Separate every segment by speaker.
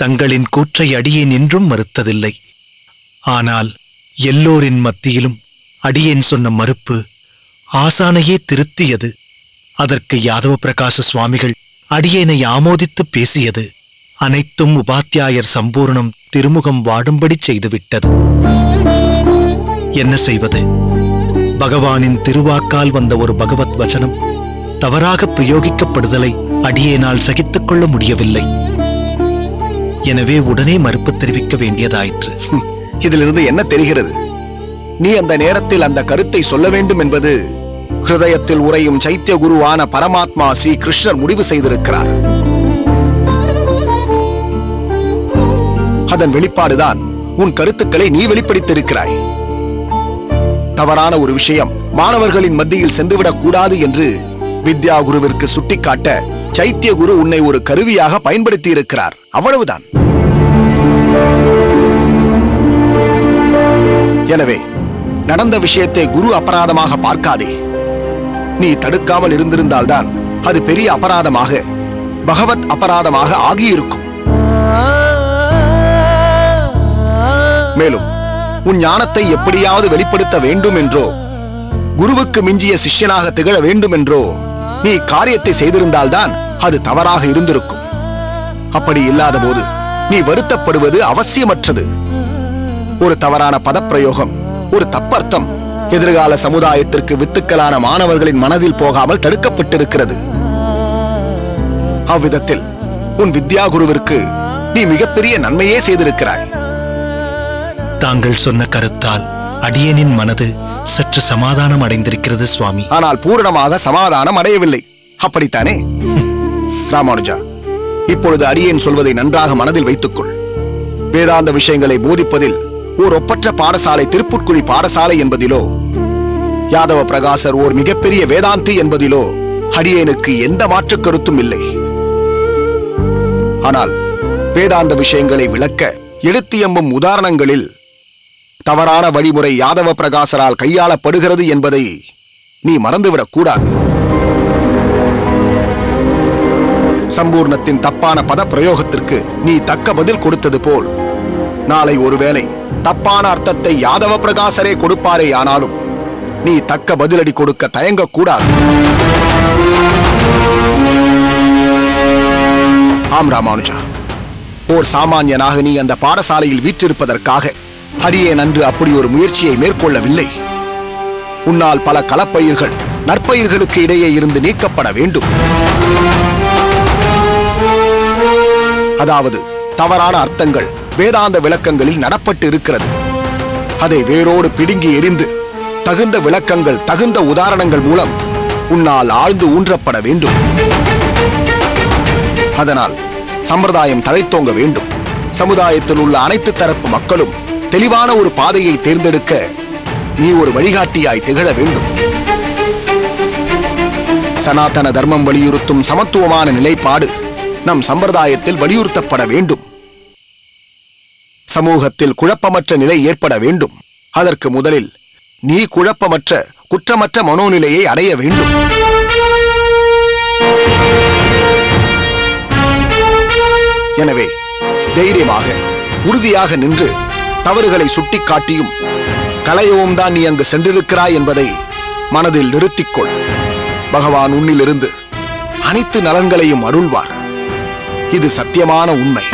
Speaker 1: தங்களின் கூற்றை அடியேன் என்றும் மறுத்ததில்லை ஆனால் எல்லோரின் மத்தியிலும் அடியேன் சொன்ன மறுப்பு ஆசானையே திருத்தியது அதற்கு யாதவ பிரகாச சுவாமிகள் அடியேனை ஆமோதித்து பேசியது அனைத்தும் உபாத்தியாயர் சம்பூர்ணம் திருமுகம் வாடும்படி செய்துவிட்டது என்ன செய்வது பகவானின் திருவாக்கால் வந்த ஒரு பகவத் வசனம் தவறாக பிரயோகிக்கப்படுதலை அடியேனால் சகித்துக் கொள்ள முடியவில்லை எனவே உடனே மறுப்பு தெரிவிக்க வேண்டியதாயிற்று
Speaker 2: இதிலிருந்து என்ன தெரிகிறது நீ அந்த நேரத்தில் அந்த கருத்தை சொல்ல வேண்டும் என்பது ஹிருதயத்தில் உறையும் சைத்திய குருவான பரமாத்மா ஸ்ரீ கிருஷ்ணர் முடிவு செய்திருக்கிறார் அதன் வெளிப்பாடுதான் உன் கருத்துக்களை நீ வெளிப்படுத்தியிருக்கிறாய் தவறான ஒரு விஷயம் மாணவர்களின் மத்தியில் சென்றுவிடக் கூடாது என்று வித்யா குருவிற்கு சுட்டிக்காட்ட சைத்திய குரு உன்னை ஒரு கருவியாக பயன்படுத்தி இருக்கிறார் அவ்வளவுதான் எனவே நடந்த விஷயத்தை குரு அபராதமாக பார்க்காதே நீ தடுக்காமல் இருந்திருந்தால்தான் அது பெரிய அபராதமாக பகவத் அபராதமாக ஆகியிருக்கும் மேலும் உன் ஞானத்தை எப்படியாவது வெளிப்படுத்த வேண்டும் என்றோ குருவுக்கு மிஞ்சிய சிஷ்யனாக திகழ வேண்டும் என்றோ நீ காரியத்தை செய்திருந்தால்தான் அது தவறாக இருந்திருக்கும் அப்படி இல்லாத போது நீ வருத்தப்படுவது அவசியமற்றது ஒரு தவறான பதப்பிரயோகம் ஒரு தப்பர்த்தம் எதிர்கால சமுதாயத்திற்கு வித்துக்களான மாணவர்களின் மனதில் போகாமல் தடுக்கப்பட்டிருக்கிறது அவ்விதத்தில் உன் வித்யா குருவிற்கு நீ மிகப்பெரிய நன்மையே செய்திருக்கிறாய்
Speaker 1: தாங்கள் சொன்ன கருத்தால் அடியேனின் மனது சற்று சமாதானம் அடைந்திருக்கிறது சுவாமி
Speaker 2: ஆனால் பூரணமாக சமாதானம் அடையவில்லை அப்படித்தானே ராமானுஜா இப்பொழுது அடியேன் சொல்வதை நன்றாக மனதில் வைத்துக்கொள் வேதாந்த விஷயங்களை போதிப்பதில் ஓர் ஒப்பற்ற பாடசாலை திருப்புட்குழி பாடசாலை என்பதிலோ யாதவ பிரகாசர் ஓர் மிகப்பெரிய வேதாந்தி என்பதிலோ அடியேனுக்கு எந்த மாற்றுக் கருத்தும் இல்லை ஆனால் வேதாந்த விஷயங்களை விளக்க எடுத்து எம்பும் உதாரணங்களில் தவறான வழிமுறை யாதவ பிரகாசரால் கையாளப்படுகிறது என்பதை நீ மறந்துவிடக் கூடாது சம்பூர்ணத்தின் தப்பான பத பிரயோகத்திற்கு நீ தக்க பதில் கொடுத்தது போல் நாளை ஒருவேளை தப்பான அர்த்தத்தை யாதவ பிரகாசரே கொடுப்பாரே ஆனாலும் நீ தக்க பதிலடி கொடுக்க தயங்கக் கூடாது ஆம் ராமானுஜா ஓர் சாமானியனாக நீ அந்த பாடசாலையில் வீற்றிருப்பதற்காக அடியேன் அன்று அப்படி ஒரு முயற்சியை மேற்கொள்ளவில்லை உன்னால் பல களப்பயிர்கள் நற்பயிர்களுக்கு இடையே இருந்து நீக்கப்பட வேண்டும் அதாவது தவறான அர்த்தங்கள் வேதாந்த விளக்கங்களில் நடப்பட்டு இருக்கிறது அதை வேரோடு பிடுங்கி எரிந்து தகுந்த விளக்கங்கள் தகுந்த உதாரணங்கள் மூலம் உன்னால் ஆழ்ந்து ஊன்றப்பட வேண்டும் அதனால் சம்பிரதாயம் தழைத்தோங்க வேண்டும் சமுதாயத்தில் உள்ள அனைத்து தரப்பு மக்களும் தெளிவான ஒரு பாதையை தேர்ந்தெடுக்க நீ ஒரு வழிகாட்டியாய் திகழ வேண்டும் சனாதன தர்மம் வலியுறுத்தும் சமத்துவமான நிலைப்பாடு நம் சம்பிரதாயத்தில் வலியுறுத்தப்பட வேண்டும் சமூகத்தில் குழப்பமற்ற நிலை ஏற்பட வேண்டும் அதற்கு முதலில் நீ குழப்பமற்ற குற்றமற்ற மனோநிலையை அடைய வேண்டும் எனவே தைரியமாக உறுதியாக நின்று தவறுகளை சுட்டிக்காட்டியும் களையவும் தான் நீ அங்கு சென்றிருக்கிறாய் என்பதை மனதில் நிறுத்திக்கொள் பகவான் உன்னிலிருந்து அனைத்து நலன்களையும் அருள்வார் இது சத்தியமான உண்மை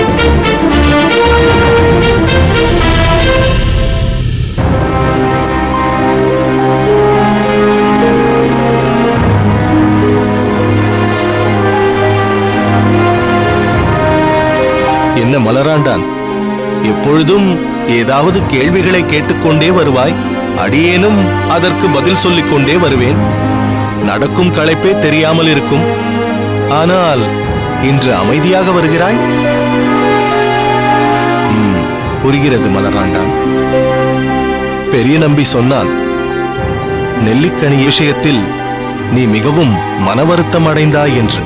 Speaker 3: என்ன மலராண்டான் எப்பொழுதும் ஏதாவது கேள்விகளை கேட்டுக்கொண்டே வருவாய் அடியேனும் அதற்கு பதில் சொல்லிக் கொண்டே வருவேன் நடக்கும் களைப்பே தெரியாமல் இருக்கும் ஆனால் இன்று அமைதியாக வருகிறாய் ம், புரிகிறது மலராண்டான் பெரிய நம்பி சொன்னான் நெல்லிக்கனி விஷயத்தில் நீ மிகவும் மனவருத்தம் அடைந்தாய் என்று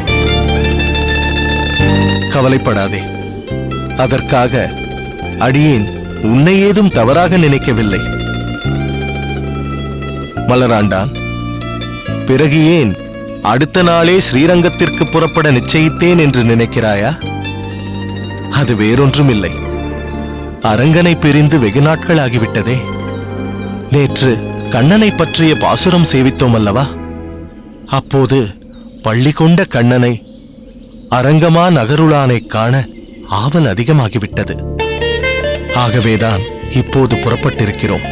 Speaker 3: கவலைப்படாதே அதற்காக அடியேன் உன்னை ஏதும் தவறாக நினைக்கவில்லை மலராண்டான் பிறகு ஏன் அடுத்த நாளே ஸ்ரீரங்கத்திற்கு புறப்பட நிச்சயித்தேன் என்று நினைக்கிறாயா அது வேறொன்றுமில்லை அரங்கனை பிரிந்து வெகு நாட்கள் ஆகிவிட்டதே நேற்று கண்ணனை பற்றிய பாசுரம் சேவித்தோம் அல்லவா அப்போது பள்ளி கொண்ட கண்ணனை அரங்கமா நகருளானைக் காண ஆவல் அதிகமாகிவிட்டது ஆகவேதான் இப்போது புறப்பட்டிருக்கிறோம்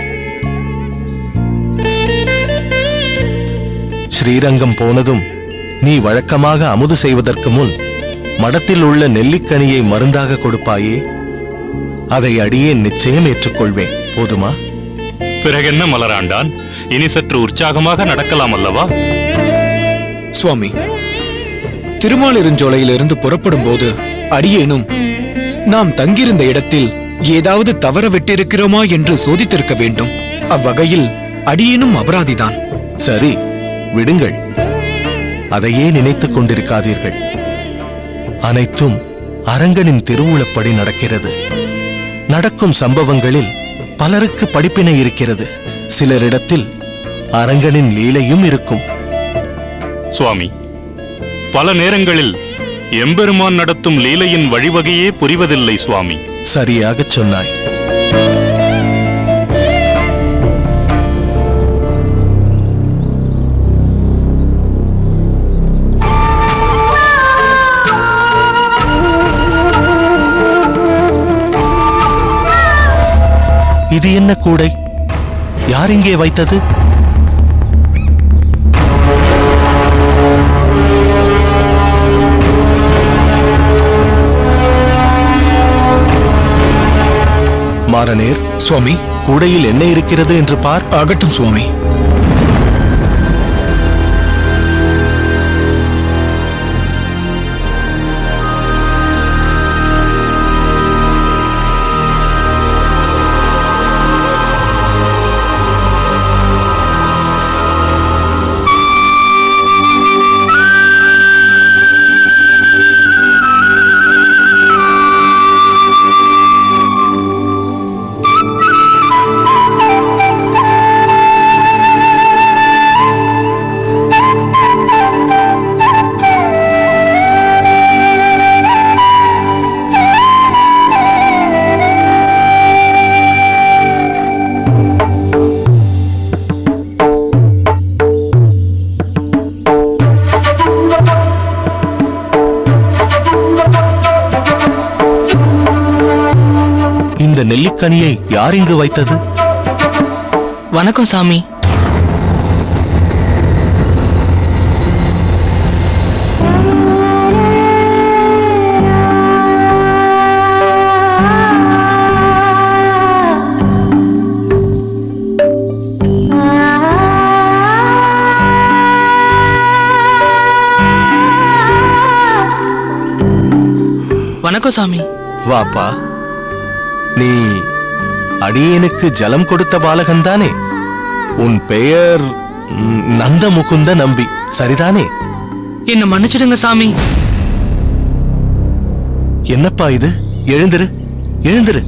Speaker 3: ஸ்ரீரங்கம் போனதும் நீ வழக்கமாக அமுது செய்வதற்கு முன் மடத்தில் உள்ள நெல்லிக்கனியை மருந்தாக கொடுப்பாயே அதை அடியே நிச்சயம் ஏற்றுக்கொள்வேன் போதுமா
Speaker 4: பிறகென்ன மலராண்டான் இனி சற்று உற்சாகமாக நடக்கலாம் அல்லவா
Speaker 5: சுவாமி திருமாலிருஞ்சோலையிலிருந்து புறப்படும் போது அடியேனும் நாம் தங்கியிருந்த இடத்தில் ஏதாவது தவற விட்டிருக்கிறோமா என்று சோதித்திருக்க வேண்டும் அவ்வகையில் அடியேனும் அபராதிதான்
Speaker 3: சரி விடுங்கள் அதையே நினைத்துக் கொண்டிருக்காதீர்கள் அனைத்தும் அரங்கனின் திருவுளப்படி நடக்கிறது நடக்கும் சம்பவங்களில் பலருக்கு படிப்பினை இருக்கிறது சிலரிடத்தில் அரங்கனின் லீலையும் இருக்கும்
Speaker 4: சுவாமி பல நேரங்களில் எம்பெருமான் நடத்தும் லீலையின் வழிவகையே புரிவதில்லை சுவாமி
Speaker 3: சரியாகச் சொன்னாய் இது என்ன கூடை யார் இங்கே வைத்தது மாறனேர்
Speaker 5: சுவாமி
Speaker 3: கூடையில் என்ன இருக்கிறது என்று பார்
Speaker 5: ஆகட்டும் சுவாமி
Speaker 3: இந்த நெல்லிக்கனியை யார் இங்கு வைத்தது
Speaker 6: வணக்கம் சாமி வணக்கம் சாமி
Speaker 3: வாப்பா நீ அடியேனுக்கு ஜலம் கொடுத்த பாலகன்தானே உன் பெயர் ம், நந்த முகுந்த நம்பி சரிதானே
Speaker 6: என்ன மன்னிச்சிடுங்க சாமி
Speaker 3: என்னப்பா இது எழுந்திரு எழுந்திரு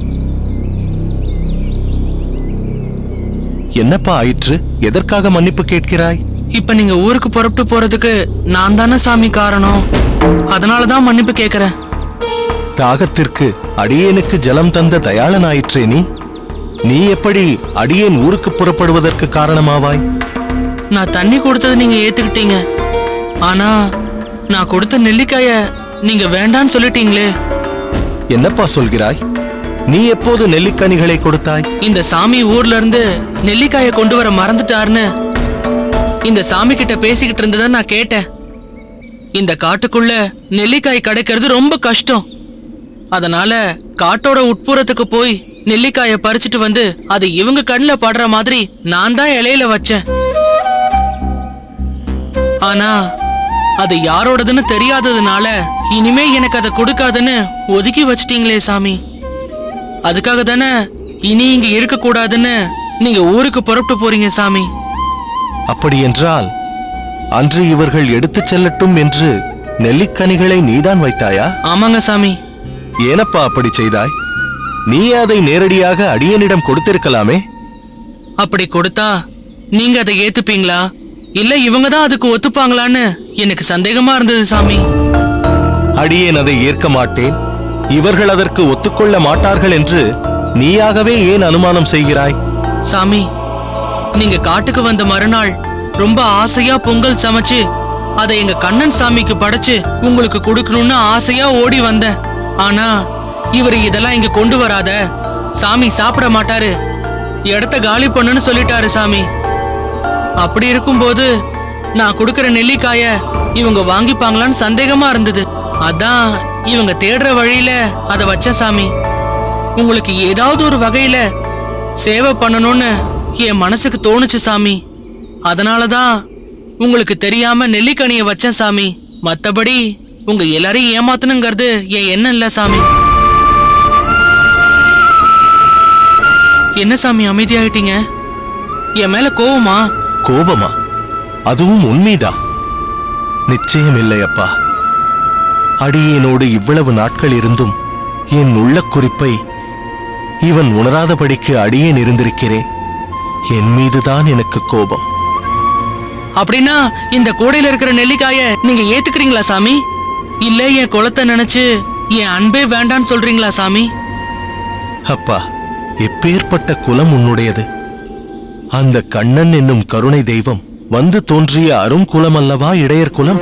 Speaker 3: என்னப்பா ஆயிற்று எதற்காக மன்னிப்பு கேட்கிறாய்
Speaker 6: இப்ப நீங்க ஊருக்கு புறப்பட்டு போறதுக்கு நான் தானே சாமி காரணம் அதனாலதான் மன்னிப்பு கேக்குறேன்
Speaker 3: தாகத்திற்கு அடியேனுக்கு ஜலம் தந்த தயாளனாயிற்றே நீ நீ எப்படி அடியேன் ஊருக்கு புறப்படுவதற்கு காரணமாவாய்
Speaker 6: நான் தண்ணி கொடுத்தது நீங்க ஏத்துக்கிட்டீங்க ஆனா நான் கொடுத்த நெல்லிக்காய நீங்க வேண்டான்னு சொல்லிட்டீங்களே
Speaker 3: என்னப்பா சொல்கிறாய் நீ எப்போது நெல்லிக்கனிகளை கொடுத்தாய்
Speaker 6: இந்த சாமி ஊர்ல இருந்து நெல்லிக்காய கொண்டு வர மறந்துட்டாருன்னு இந்த சாமி கிட்ட பேசிக்கிட்டு இருந்ததை நான் கேட்டேன் இந்த காட்டுக்குள்ள நெல்லிக்காய் கிடைக்கிறது ரொம்ப கஷ்டம் அதனால காட்டோட உட்புறத்துக்கு போய் நெல்லிக்காய பறிச்சுட்டு வந்து அது இவங்க கண்ணுல படுற மாதிரி நான் தான் இலையில வச்சேன் ஆனா அது யாரோடதுன்னு தெரியாததுனால இனிமே எனக்கு அதை கொடுக்காதுன்னு ஒதுக்கி வச்சிட்டீங்களே சாமி அதுக்காக தானே இனி இங்க இருக்க கூடாதுன்னு நீங்க ஊருக்கு புறப்பட்டு போறீங்க சாமி
Speaker 3: அப்படியென்றால் அன்று இவர்கள் எடுத்துச் செல்லட்டும் என்று நெல்லிக்கனிகளை நீதான் வைத்தாயா
Speaker 6: ஆமாங்க சாமி
Speaker 3: ஏனப்பா அப்படி செய்தாய் நீ அதை நேரடியாக அடியனிடம் கொடுத்திருக்கலாமே
Speaker 6: அப்படி கொடுத்தா நீங்க அதை ஏத்துப்பீங்களா இல்ல இவங்க தான் அதுக்கு ஒத்துப்பாங்களான்னு எனக்கு சந்தேகமா இருந்தது சாமி
Speaker 3: அடியேன் அதை ஏற்க மாட்டேன் இவர்கள் அதற்கு ஒத்துக்கொள்ள மாட்டார்கள் என்று நீயாகவே ஏன் அனுமானம் செய்கிறாய்
Speaker 6: சாமி நீங்க காட்டுக்கு வந்த மறுநாள் ரொம்ப ஆசையா பொங்கல் சமைச்சு அதை எங்க கண்ணன் சாமிக்கு படைச்சு உங்களுக்கு கொடுக்கணும்னு ஆசையா ஓடி வந்தேன் ஆனா இவர் இதெல்லாம் இங்க கொண்டு வராத சாமி சாப்பிட மாட்டாரு இடத்த காலி பண்ணுன்னு சொல்லிட்டாரு சாமி அப்படி இருக்கும்போது நான் கொடுக்கிற நெல்லிக்காய இவங்க வாங்கிப்பாங்களான்னு சந்தேகமா இருந்தது அதான் இவங்க தேடுற வழியில அதை வச்ச சாமி உங்களுக்கு ஏதாவது ஒரு வகையில சேவை பண்ணணும்னு என் மனசுக்கு தோணுச்சு சாமி அதனாலதான் உங்களுக்கு தெரியாம நெல்லிக்கனிய வச்சேன் சாமி மத்தபடி உங்க எல்லாரையும் ஏமாத்தணுங்கிறது என் எண்ணம் இல்ல சாமி என்ன சாமி அமைதியாயிட்டீங்க என் மேல கோவமா
Speaker 3: கோபமா அதுவும் உண்மைதான் நிச்சயம் இல்லை அப்பா அடியேனோடு இவ்வளவு நாட்கள் இருந்தும் என் உள்ள குறிப்பை இவன் உணராதபடிக்கு அடியேன் இருந்திருக்கிறேன் என் மீதுதான் எனக்கு கோபம்
Speaker 6: அப்படின்னா இந்த கூடையில இருக்கிற நெல்லிக்காய நீங்க ஏத்துக்கிறீங்களா சாமி இல்ல என் குலத்தை நினைச்சு என் அன்பே வேண்டான்னு சொல்றீங்களா சாமி
Speaker 3: அப்பா எப்பேற்பட்ட குலம் உன்னுடையது அந்த கண்ணன் என்னும் கருணை தெய்வம் வந்து தோன்றிய அரும் குலம் அல்லவா இடையர் குலம்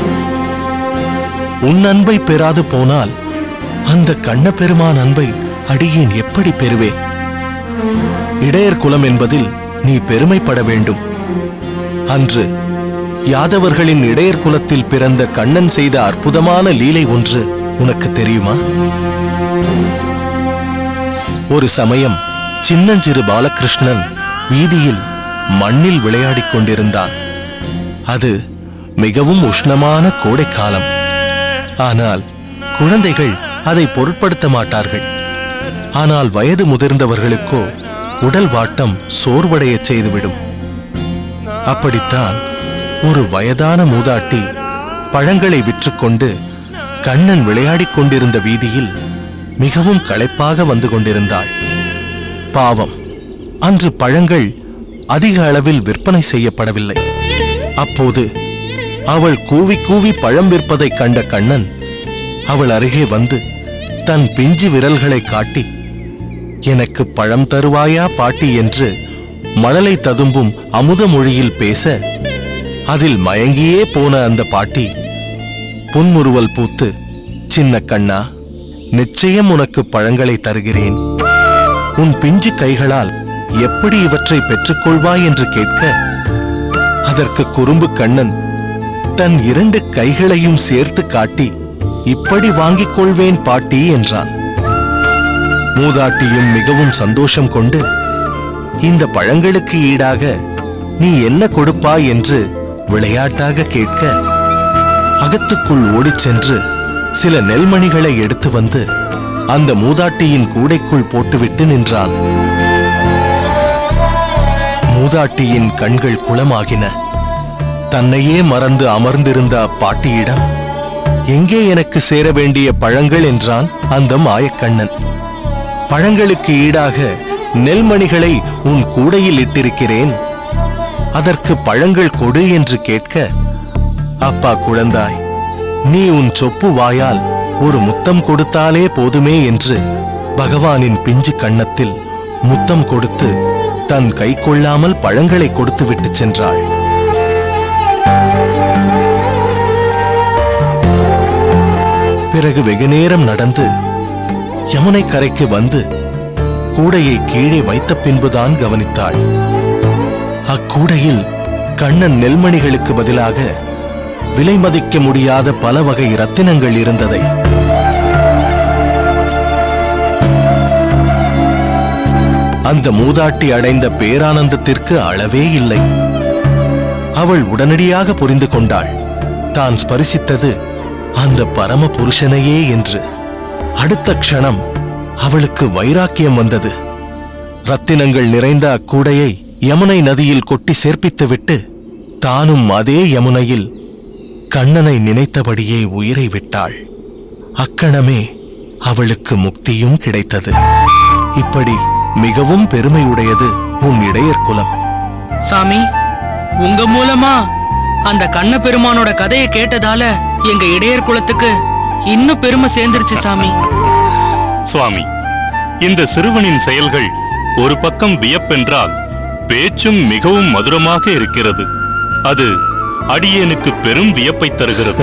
Speaker 3: உன் அன்பை பெறாது போனால் அந்த கண்ண பெருமான் அன்பை அடியேன் எப்படி பெறுவேன் இடையர் குலம் என்பதில் நீ பெருமைப்பட வேண்டும் அன்று யாதவர்களின் இடையர் குலத்தில் பிறந்த கண்ணன் செய்த அற்புதமான லீலை ஒன்று உனக்கு தெரியுமா ஒரு சமயம் சின்னஞ்சிறு பாலகிருஷ்ணன் வீதியில் மண்ணில் விளையாடிக் கொண்டிருந்தான் அது மிகவும் உஷ்ணமான கோடைக்காலம் ஆனால் குழந்தைகள் அதை பொருட்படுத்த மாட்டார்கள் ஆனால் வயது முதிர்ந்தவர்களுக்கோ உடல் வாட்டம் சோர்வடையச் செய்துவிடும் அப்படித்தான் ஒரு வயதான மூதாட்டி பழங்களை விற்றுக்கொண்டு கண்ணன் விளையாடிக் கொண்டிருந்த வீதியில் மிகவும் களைப்பாக வந்து கொண்டிருந்தாள் பாவம் அன்று பழங்கள் அதிக அளவில் விற்பனை செய்யப்படவில்லை அப்போது அவள் கூவி கூவி பழம் விற்பதைக் கண்ட கண்ணன் அவள் அருகே வந்து தன் பிஞ்சு விரல்களை காட்டி எனக்கு பழம் தருவாயா பாட்டி என்று மழலை ததும்பும் அமுத மொழியில் பேச அதில் மயங்கியே போன அந்த பாட்டி புன்முறுவல் பூத்து சின்ன கண்ணா நிச்சயம் உனக்கு பழங்களை தருகிறேன் உன் பிஞ்சு கைகளால் எப்படி இவற்றை பெற்றுக்கொள்வாய் என்று கேட்க அதற்கு குறும்பு கண்ணன் தன் இரண்டு கைகளையும் சேர்த்து காட்டி இப்படி வாங்கிக் கொள்வேன் பாட்டி என்றான் மூதாட்டியும் மிகவும் சந்தோஷம் கொண்டு இந்த பழங்களுக்கு ஈடாக நீ என்ன கொடுப்பாய் என்று விளையாட்டாக கேட்க அகத்துக்குள் ஓடிச் சென்று சில நெல்மணிகளை எடுத்து வந்து அந்த மூதாட்டியின் கூடைக்குள் போட்டுவிட்டு நின்றான் மூதாட்டியின் கண்கள் குளமாகின தன்னையே மறந்து அமர்ந்திருந்த அப்பாட்டியிடம் எங்கே எனக்கு சேர வேண்டிய பழங்கள் என்றான் அந்த மாயக்கண்ணன் பழங்களுக்கு ஈடாக நெல்மணிகளை உன் கூடையில் இட்டிருக்கிறேன் அதற்கு பழங்கள் கொடு என்று கேட்க அப்பா குழந்தாய் நீ உன் சொப்பு வாயால் ஒரு முத்தம் கொடுத்தாலே போதுமே என்று பகவானின் பிஞ்சு கன்னத்தில் முத்தம் கொடுத்து தன் கை கொள்ளாமல் பழங்களை கொடுத்து விட்டு சென்றாள் பிறகு வெகுநேரம் நடந்து யமுனை கரைக்கு வந்து கூடையை கீழே வைத்த பின்புதான் கவனித்தாள் அக்கூடையில் கண்ணன் நெல்மணிகளுக்கு பதிலாக விலை மதிக்க முடியாத பல வகை ரத்தினங்கள் இருந்ததை அந்த மூதாட்டி அடைந்த பேரானந்தத்திற்கு அளவே இல்லை அவள் உடனடியாக புரிந்து கொண்டாள் தான் ஸ்பரிசித்தது அந்த பரம புருஷனையே என்று அடுத்த க்ஷணம் அவளுக்கு வைராக்கியம் வந்தது ரத்தினங்கள் நிறைந்த அக்கூடையை யமுனை நதியில் கொட்டி சேர்ப்பித்துவிட்டு தானும் அதே யமுனையில் கண்ணனை நினைத்தபடியே உயிரை விட்டாள் அக்கணமே அவளுக்கு முக்தியும் கிடைத்தது இப்படி மிகவும் பெருமையுடையது உன் இடையர் குலம்
Speaker 6: சாமி உங்க மூலமா அந்த கண்ண பெருமானோட கதையை கேட்டதால எங்க இடையர் குலத்துக்கு இன்னும் பெருமை சேர்ந்துருச்சு சாமி
Speaker 4: சுவாமி இந்த சிறுவனின் செயல்கள் ஒரு பக்கம் வியப்பென்றால் பேச்சும் மிகவும் மதுரமாக இருக்கிறது அது அடியேனுக்கு பெரும் வியப்பை தருகிறது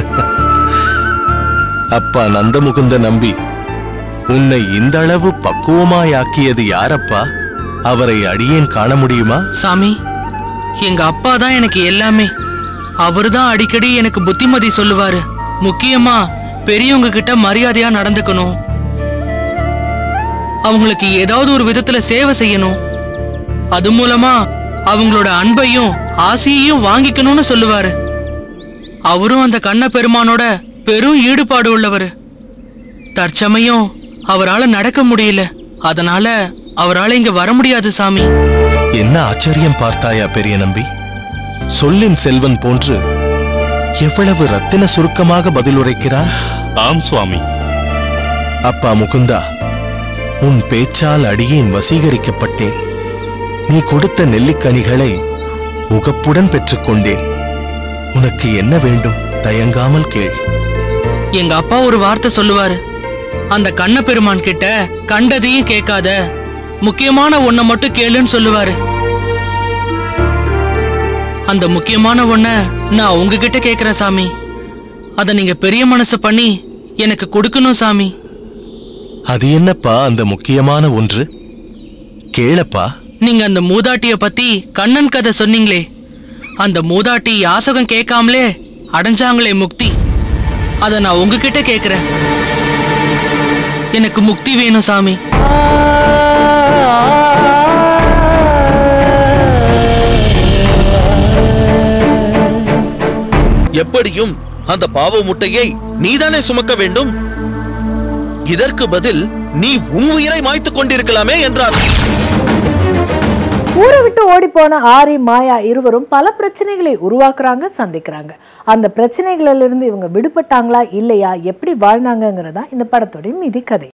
Speaker 3: அப்பா நந்தமுகுந்த நம்பி உன்னை இந்த அளவு பக்குவமாயாக்கியது யாரப்பா அவரை அடியேன் காண முடியுமா
Speaker 6: சாமி எங்க அப்பா தான் எனக்கு எல்லாமே அவர்தான் அடிக்கடி எனக்கு புத்திமதி சொல்லுவாரு முக்கியமா பெரியவங்க கிட்ட மரியாதையா நடந்துக்கணும் அவங்களுக்கு ஏதாவது ஒரு விதத்துல சேவை செய்யணும் அது மூலமா அவங்களோட அன்பையும் ஆசையையும் வாங்கிக்கணும்னு சொல்லுவாரு அவரும் அந்த கண்ண பெருமானோட பெரும் ஈடுபாடு உள்ளவர் தற்சமயம் அவரால நடக்க முடியல அதனால அவரால இங்க வர முடியாது சாமி
Speaker 3: என்ன ஆச்சரியம் பார்த்தாயா பெரிய நம்பி சொல்லின் செல்வன் போன்று எவ்வளவு ரத்தின சுருக்கமாக பதிலுரைக்கிறான்
Speaker 4: ஆம் சுவாமி
Speaker 3: அப்பா முகுந்தா உன் பேச்சால் அடியேன் வசீகரிக்கப்பட்டேன் நீ கொடுத்த நெல்லிக்கனிகளை உகப்புடன் பெற்றுக்கொண்டேன் உனக்கு என்ன வேண்டும் தயங்காமல் கேள்
Speaker 6: எங்க அப்பா ஒரு வார்த்தை சொல்லுவாரு அந்த கண்ண பெருமான் கிட்ட கண்டதையும் கேட்காத முக்கியமான ஒண்ண மட்டும் கேளுன்னு சொல்லுவாரு அந்த முக்கியமான ஒண்ண நான் உங்ககிட்ட கேக்குறேன் சாமி அத நீங்க பெரிய மனசு பண்ணி எனக்கு கொடுக்கணும் சாமி
Speaker 3: அது என்னப்பா அந்த முக்கியமான ஒன்று கேளப்பா
Speaker 6: நீங்க அந்த மூதாட்டிய பத்தி கண்ணன் கதை சொன்னீங்களே அந்த மூதாட்டி யாசகம் கேட்காமலே அடைஞ்சாங்களே முக்தி அத நான் உங்ககிட்ட கேக்குறேன் எனக்கு முக்தி வேணும் சாமி
Speaker 7: எப்படியும் அந்த பாவ முட்டையை நீதானே சுமக்க வேண்டும் இதற்கு பதில் நீ உன் உயிரை மாய்த்துக் கொண்டிருக்கலாமே என்றார்
Speaker 8: ஊரை விட்டு ஓடி போன ஆரி மாயா இருவரும் பல பிரச்சனைகளை உருவாக்குறாங்க சந்திக்கிறாங்க அந்த பிரச்சனைகளிலிருந்து இவங்க விடுபட்டாங்களா இல்லையா எப்படி வாழ்ந்தாங்கங்கிறதா இந்த படத்தோட மீதி கதை